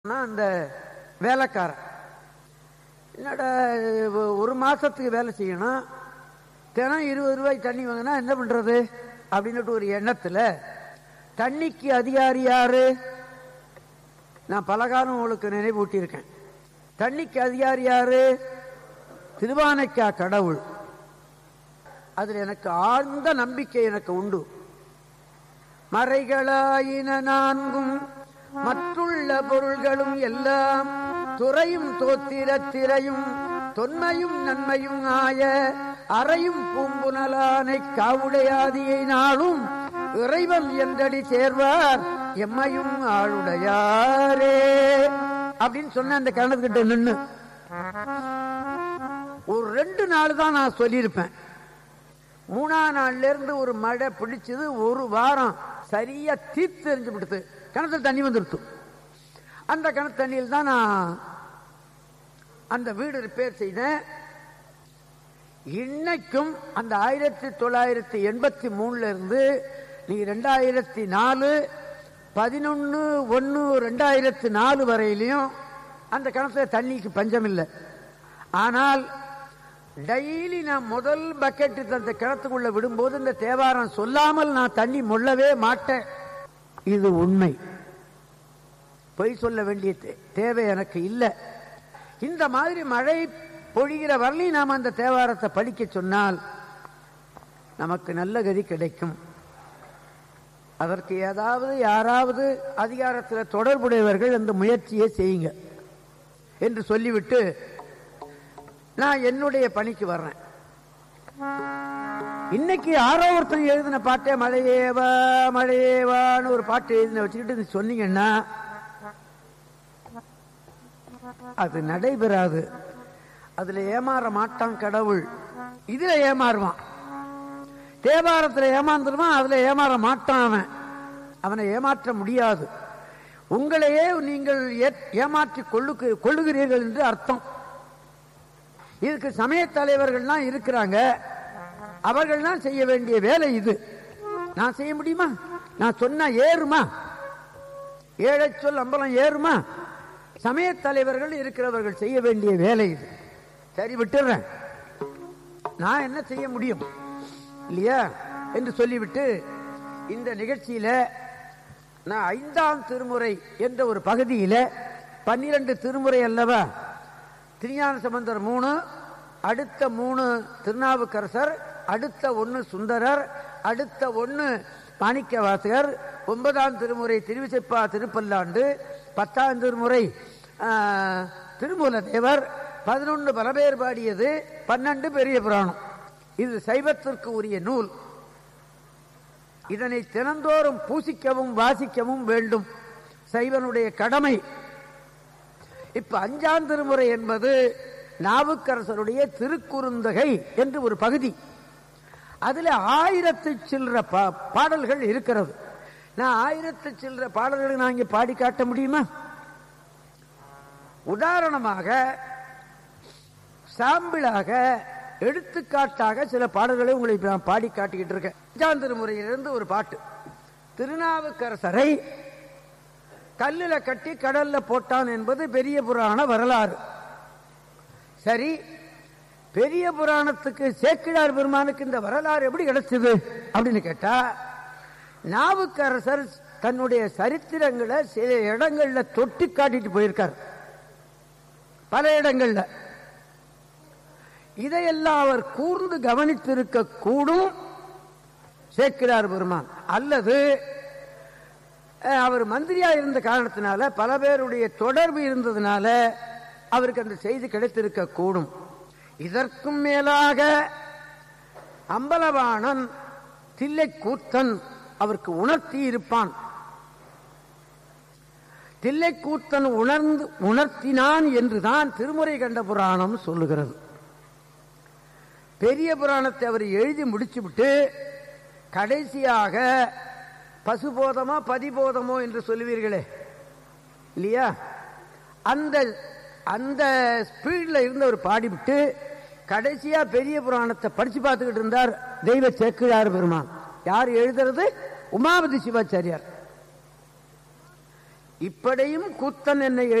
நான் அந்த வேலைக்காரன் என்னடா ஒ- ஒரு மாசத்துக்கு வேலை செய்யணும் தினம் இருபது ரூபாய் தண்ணி வாங்கினா என்ன பண்றது அப்படின்னுட்டு ஒரு எண்ணத்துல தண்ணிக்கு அதிகாரி யாரு நான் பலகாலம் உங்களுக்கு நினைவூட்டியிருக்கேன் தண்ணிக்கு அதிகாரி யாரு திருவானைக்கா கடவுள் அதில் எனக்கு ஆழ்ந்த நம்பிக்கை எனக்கு உண்டு மறைகளாயின நான்கும் மற்றுள்ள பொருள்களும் எல்லாம் துறையும் தோத்திர திரையும் தொன்மையும் நன்மையும் ஆய அறையும் பூம்புனலானை காவுடையாதியை நாளும் இறைவன் என்றடி சேர்வார் எம்மையும் ஆளுடையாரே அப்படின்னு சொன்ன அந்த கணக்கிட்ட நின்னு ஒரு ரெண்டு நாள் தான் நான் சொல்லியிருப்பேன் மூணாம் நாள்ல இருந்து ஒரு மழை பிடிச்சது ஒரு வாரம் சரியா தீர்த்து எறிஞ்சு விடுது கிணத்துல தண்ணி வந்துடுத்து அந்த கிணத்து தண்ணியில் தான் நான் அந்த வீடு ரிப்பேர் செய்தேன் இன்னைக்கும் அந்த ஆயிரத்தி தொள்ளாயிரத்தி எண்பத்தி மூணுல இருந்து நீ ரெண்டாயிரத்தி நாலு பதினொன்னு ஒன்னு ரெண்டாயிரத்தி நாலு வரையிலையும் அந்த கிணத்துல தண்ணிக்கு பஞ்சம் இல்லை ஆனால் டெய்லி நான் முதல் பக்கெட் அந்த கிணத்துக்குள்ள விடும்போது இந்த தேவாரம் சொல்லாமல் நான் தண்ணி மொள்ளவே மாட்டேன் இது உண்மை பொய் சொல்ல வேண்டிய தே- தேவை எனக்கு இல்லை இந்த மாதிரி மழை பொழிகிற வரலையும் நாம் அந்த தேவாரத்தை படிக்க சொன்னால் நமக்கு நல்ல கதி கிடைக்கும் அதற்கு ஏதாவது யாராவது அதிகாரத்தில் தொடர்புடையவர்கள் அந்த முயற்சியை செய்யுங்க என்று சொல்லிவிட்டு நான் என்னுடைய பணிக்கு வர்றேன் இன்னைக்கு யாரோ ஒருத்தன் எழுதின பாட்டே மழையேவா மழையேவான்னு ஒரு பாட்டு எழுதின வச்சுக்கிட்டு இது சொன்னீங்கன்னா அது நடைபெறாது அதுல ஏமாற மாட்டான் கடவுள் இதுல ஏமாறுவான் தேவாரத்துல ஏமாந்துருவான் அதுல ஏமாற மாட்டான் அவன் அவனை ஏமாற்ற முடியாது உங்களையே நீங்கள் ஏ- ஏமாற்றிக் கொள்ளுக்கு கொள்ளுகிறீர்கள் என்று அர்த்தம் இதுக்கு சமய தலைவர்கள்லாம் இருக்கிறாங்க அவர்கள்லாம் செய்ய வேண்டிய வேலை இது நான் செய்ய முடியுமா நான் சொன்னா ஏறுமா ஏழை சொல் அம்பலம் ஏறுமா சமய தலைவர்கள் இருக்கிறவர்கள் செய்ய வேண்டிய வேலை இது சரி விட்டுறேன் நான் என்ன செய்ய முடியும் இல்லையா என்று சொல்லிவிட்டு இந்த நிகழ்ச்சியில நான் ஐந்தாம் திருமுறை என்ற ஒரு பகுதியில பன்னிரண்டு திருமுறை அல்லவா திருஞான சம்பந்தர் மூணு அடுத்த மூணு திருநாவுக்கரசர் அடுத்த ஒன்னு சுந்தரர் அடுத்த ஒன்னு மாணிக்க வாசகர் ஒன்பதாம் திருமுறை திருவிசைப்பா திருப்பல்லாண்டு பத்தாம் திருமுறை ஆ, திருமூல தேவர் பதினொன்று பலபேர் பாடியது பன்னெண்டு பெரிய புராணம் இது சைவத்திற்கு உரிய நூல் இதனை தினந்தோறும் பூசிக்கவும் வாசிக்கவும் வேண்டும் சைவனுடைய கடமை இப்ப அஞ்சாம் திருமுறை என்பது நாவுக்கரசருடைய திருக்குறுந்தகை என்று ஒரு பகுதி அதுல ஆயிரத்து சில்லற பா- பாடல்கள் இருக்கிறது நான் ஆயிரத்து சில்லற பாடல்களை நான் இங்க பாடி காட்ட முடியுமா உதாரணமாக சாம்பிளாக எடுத்துக்காட்டாக சில பாடல்களை உங்களுக்கு நான் பாடி காட்டிக்கிட்டு இருக்கேன் அஞ்சாம் திருமுறையிலிருந்து ஒரு பாட்டு திருநாவுக்கரசரை கல்லுல கட்டி கடல்ல போட்டான் என்பது பெரிய புராண வரலாறு சரி பெரிய புராணத்துக்கு சேக்கிழார் பெருமானுக்கு இந்த வரலாறு எப்படி கிடைச்சது அப்படின்னு கேட்டா நாவுக்கரசர் தன்னுடைய சரித்திரங்களை சில இடங்கள்ல தொட்டி காட்டிட்டு போயிருக்கார் பல இடங்கள்ல இதையெல்லாம் அவர் கூர்ந்து கவனித்திருக்க கூடும் சேக்கிரார் பெருமான் அல்லது அஹ், அவர் மந்திரியா இருந்த காரணத்தினால பல பேருடைய தொடர்பு இருந்ததுனால அவருக்கு அந்த செய்தி கிடைத்திருக்க கூடும் இதற்கும் மேலாக அம்பலவாணன் தில்லை கூத்தன் அவருக்கு உணர்த்தி இருப்பான் தில்லைக்கூத்தன் உணர்ந்து உணர்த்தினான் என்றுதான் திருமுறை கண்ட புராணம் சொல்லுகிறது பெரிய புராணத்தை அவர் எழுதி முடிச்சுவிட்டு கடைசியாக பசுபோதமோ பதிபோதமோ என்று சொல்லுவீர்களே இல்லையா அந்த அந்த ஸ்பீட்ல இருந்து அவர் பாடிவிட்டு கடைசியா பெரிய புராணத்தை படிச்சு பார்த்துக்கிட்டு இருந்தார் தெய்வ சேக்கிழார் பெருமான் யார் எழுதுறது உமாபதி சிவாச்சாரியார் இப்படியும் கூத்தன் என்னை